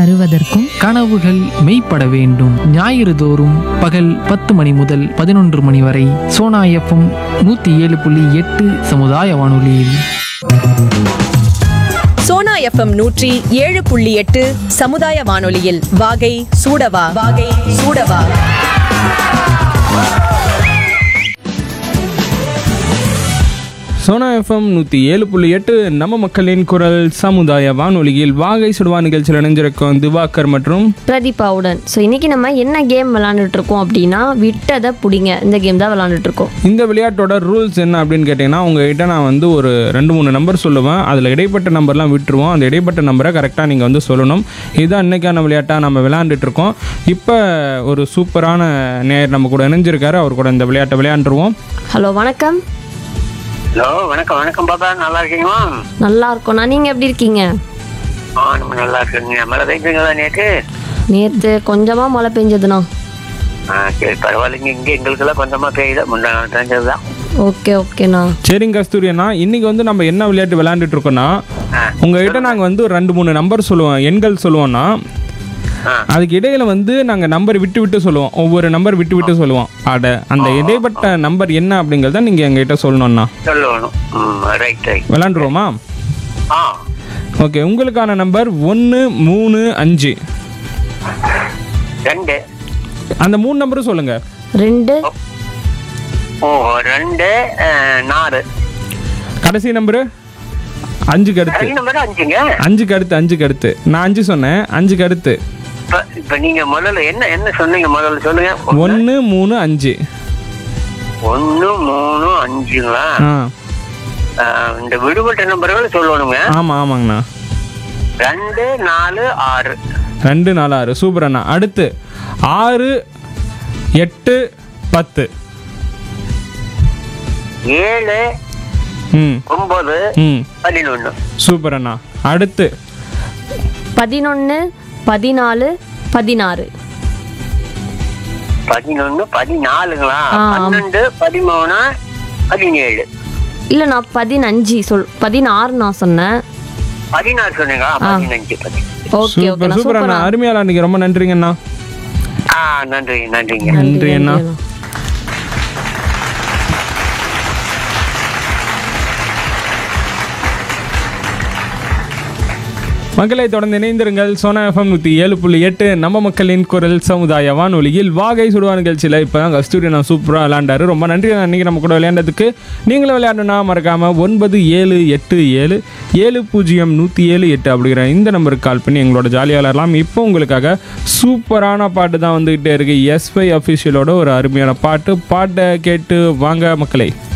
வருவதற்கும் கனவுகள் மெய்ப்பட வேண்டும் ஞாயிறு தோறும் பகல் பத்து மணி முதல் பதினொன்று மணி வரை சோனா எஃப்எம் நூற்றி ஏழு புள்ளி எட்டு சமுதாய வானொலியில் சோனா எஃப்எம் நூற்றி ஏழு புள்ளி எட்டு சமுதாய வானொலியில் வாகை சூடவா வாகை சூடவா சோனா எஃப்எம் நூற்றி ஏழு புள்ளி எட்டு நம்ம மக்களின் குரல் சமுதாய வானொலியில் வாகை சுடுவா நிகழ்ச்சியில் இணைஞ்சிருக்கோம் திவாகர் மற்றும் பிரதீபாவுடன் ஸோ இன்னைக்கு நம்ம என்ன கேம் விளாண்டுட்டு இருக்கோம் அப்படின்னா விட்டதை பிடிங்க இந்த கேம் தான் விளாண்டுட்டு இருக்கோம் இந்த விளையாட்டோட ரூல்ஸ் என்ன அப்படின்னு கேட்டிங்கன்னா உங்ககிட்ட நான் வந்து ஒரு ரெண்டு மூணு நம்பர் சொல்லுவேன் அதில் இடைப்பட்ட நம்பர்லாம் விட்டுருவோம் அந்த இடைப்பட்ட நம்பரை கரெக்டாக நீங்கள் வந்து சொல்லணும் இதுதான் இன்றைக்கான விளையாட்டாக நம்ம விளையாண்டுட்டு இருக்கோம் இப்போ ஒரு சூப்பரான நேர் நம்ம கூட இணைஞ்சிருக்காரு அவர் கூட இந்த விளையாட்டை விளையாண்டுருவோம் ஹலோ வணக்கம் ஹலோ வணக்கம் வணக்கம் பாப்பா நல்லா இருக்கீங்களா நல்லா இருக்கோண்ணா நீங்கள் எப்படி இருக்கீங்க ஆ நம்ம நல்லா இருக்குங்க மழை பெய்ஞ்சுங்களா நேற்று நேற்று கொஞ்சமாக மழை பெஞ்சதுண்ணா ஆ சரி பரவாயில்லைங்க இங்கே எங்களுக்கெல்லாம் கொஞ்சமாக பெய்யுது முந்தா தெரிஞ்சது தான் ஓகே ஓகேண்ணா சரிங்க கஸ்தூரி அண்ணா இன்னைக்கு வந்து நம்ம என்ன விளையாட்டு விளையாண்டுட்டு இருக்கோம்னா உங்ககிட்ட நாங்கள் வந்து ஒரு ரெண்டு மூணு நம்பர் சொல்லுவோம் எண்கள் சொல்லுவோம்னா ஆ. அதுக்கு இடையில வந்து நாங்கள் நம்பர் விட்டு விட்டு சொல்லுவோம் ஒவ்வொரு நம்பர் விட்டு விட்டு சொல்லுவோம் அட அந்த இடைப்பட்ட நம்பர் என்ன அப்படிங்கிறத நீங்கள் எங்ககிட்ட சொல்லணும்ண்ணா சொல்லணும் ம் ரைட் ரைட் விளாண்டுருவோமா ஆ ஓகே உங்களுக்கான நம்பர் ஒன்று மூணு அஞ்சு ரெண்டு அந்த மூணு நம்பரும் சொல்லுங்க ரெண்டு ஓ ரெண்டு ஆ, நாலு கடைசி நம்பரு அஞ்சுக்கு அடுத்து ரெண்டு நம்பர் அஞ்சுங்க அஞ்சுக்கு அடுத்து அஞ்சுக்கு அடுத்து நான் அஞ்சு சொன்னேன் அஞ்சுக்கு அடுத்து இப்போ இப்போ நீங்கள் முதல்ல என்ன என்ன சொன்னீங்க முதல்ல சொல்லுங்க ஒன்று மூணு அஞ்சு ஒன்று மூணு அஞ்சுங்களா ஆ ஆ, இந்த விடுபட்ட நம்பர்கள் சொல்லணுங்க ஆமாம் ஆமாங்கண்ணா ரெண்டு நாலு ஆறு ரெண்டு நாலு ஆறு சூப்பர் அண்ணா அடுத்து ஆறு எட்டு பத்து ஏழு ம் ஒன்பது ம் பதினொன்று சூப்பர் அண்ணா அடுத்து பதினொன்று பதினாலு பதினாறு பதினொன்னு பதினாலுங்களா ஆ, ஆமா. பன்னெண்டு பதிமூணு பதினேழு இல்லை நான் பதினஞ்சு சொல் பதினாறு நான் சொன்னேன் பதினாறு சொன்னீங்களா பதினஞ்சு பதி ஓகே சூப்பர் ஓகேண்ணா சூப்பர் அண்ணா சூப்பர் அருமையாளா அன்னைக்கு ரொம்ப நன்றிங்க அண்ணா ஆ நன்றி நன்றிங்க நன்றி அண்ணா மக்களை தொடர்ந்து இணைந்திருங்கள் சோனா எஃப்எம் நூற்றி ஏழு புள்ளி எட்டு நம்ம மக்களின் குரல் சமுதாய வானொலியில் வாகை சுடுவா நிகழ்ச்சியில் இப்போ தான் கஸ்தூரி நான் சூப்பராக விளையாண்டாரு ரொம்ப நன்றி அன்றைக்கி நம்ம கூட விளையாண்டதுக்கு நீங்களும் விளையாடணும்னா மறக்காமல் ஒன்பது ஏழு எட்டு ஏழு ஏழு பூஜ்ஜியம் நூற்றி ஏழு எட்டு அப்படிங்கிற இந்த நம்பருக்கு கால் பண்ணி எங்களோட ஜாலியாக விளையாடலாம் இப்போ உங்களுக்காக சூப்பரான பாட்டு தான் வந்துக்கிட்டே இருக்குது எஸ்பை அஃபிஷியலோட ஒரு அருமையான பாட்டு பாட்டை கேட்டு வாங்க மக்களை